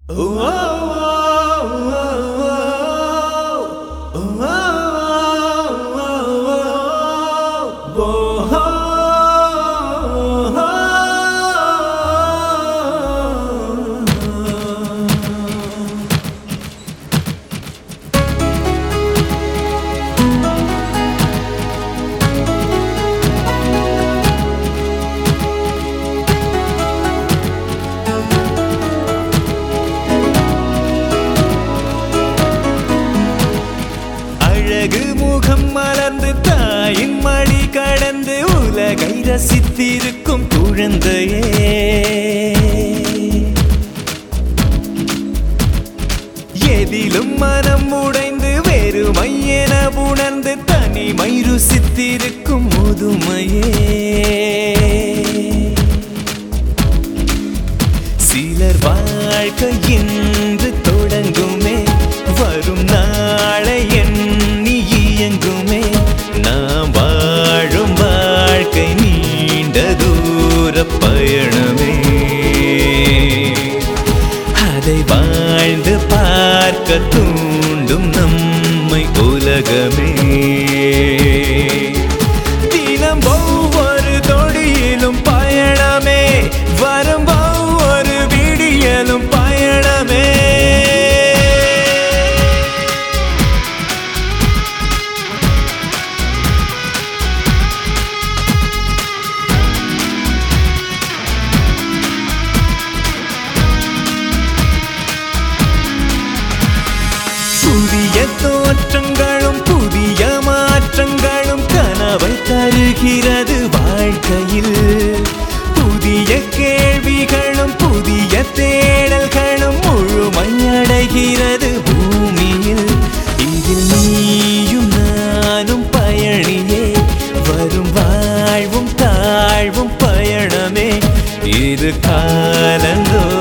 அழகு முகம் மலர்ந்து தாயின் மடி கடந்து உலகை ரசித்திருக்கும் குழந்தையே எதிலும் மனம் உடைந்து வெறுமை என உணர்ந்து தனிமை ருசித்திருக்கும் முதுமையே சிலர் வாழ்க்கை என்று தொடங்குமே வரும் நாளை எண்ணி இயங்குமே நாம் வாழும் வாழ்க்கை நீண்ட தூர பயணமே அதை வாழ்ந்து பார்க்க தூண்டும் நம்மை உலகமே தினம் ஒவ்வொரு தொடியிலும் பயணமே வரும் ஒவ்வொரு விடியலும் பயணமே புதிய தோற்றங்களும் புதிய மாற்றங்களும் கனவை தருகிறது வாழ்க்கையில் புதிய கேள்விகளும் புதிய தேடல்களும் முழுமையடைகிறது பூமியில் இதில் நீயும் நானும் பயணியே வரும் வாழ்வும் தாழ்வும் பயணமே இது காலந்தோ